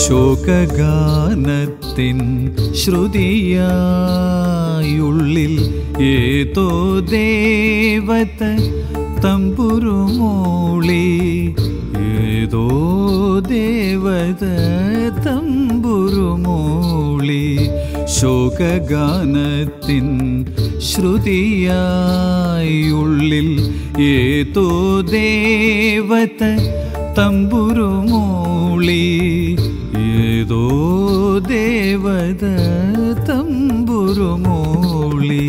ശോകഗാനത്തിൻ ശ്രുതിയായുള്ളിൽ ഏതോ ദേവത തമ്പുരുമോളി ഏതോ ദേവത തമ്പുരുമോളി ശോകഗാനത്തിൻ ശ്രുതിയായുള്ളിൽ ഏതോ ദേവത തമ്പുരുമോളി ഏതോ ദേവത തമ്പുരുമോളി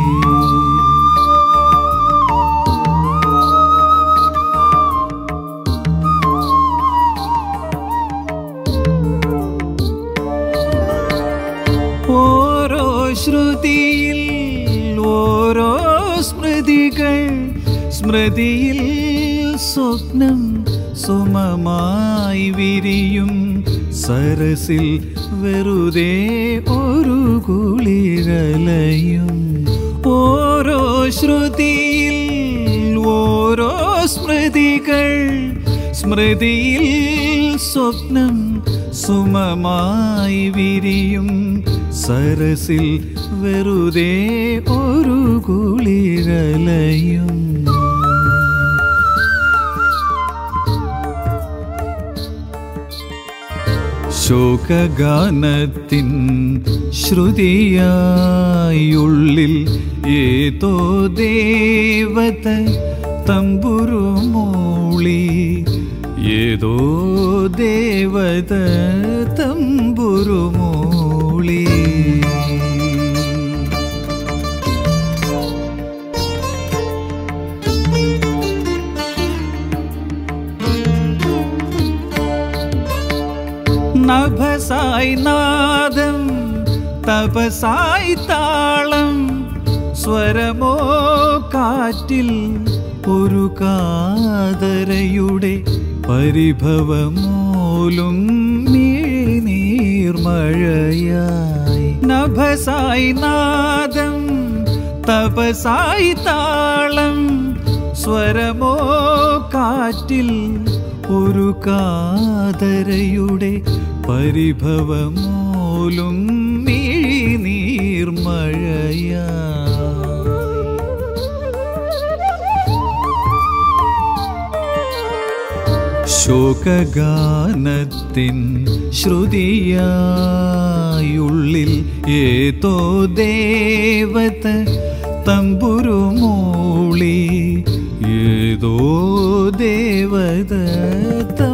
ഓരോ ശ്രുതിയിൽ ഓരോ സ്മൃതികൾ സ്മൃതിയിൽ സ്വപ്നം സുമമായി വിരിയും സരസിൽ വെറുതെ ഒരു കുളിരലയും ഓരോ ശ്രുതിയിൽ ഓരോ സ്മൃതികൾ സ്മൃതിയിൽ സ്വപ്നം സുമമായി വിരിയും സരസിൽ വെറുതെ ഒരു കുളിരലയും ശോകഗാനത്തിൻ ശ്രുതിയായുള്ളിൽ ഏതോ ദേവത തമ്പുരുമോളി ഏതോ ദേവത തമ്പുരുമോളി നഭസായി നാദം തപസായി താളം സ്വരമോ കാറ്റിൽ ഒരു കാതരയുടെ പരിഭവമോലും നീർമഴയായി നഭസായി നാദം തപസായി താളം സ്വരമോ കാറ്റിൽ ഒരു കാതരയുടെ പരിഭവമോലും നീർമഴയായി ശോകഗാനത്തിൻ ശ്രുതിയായുള്ളിൽ ഏതോ ദേവത തമ്പുരുമോളി ഏതോ ദേവത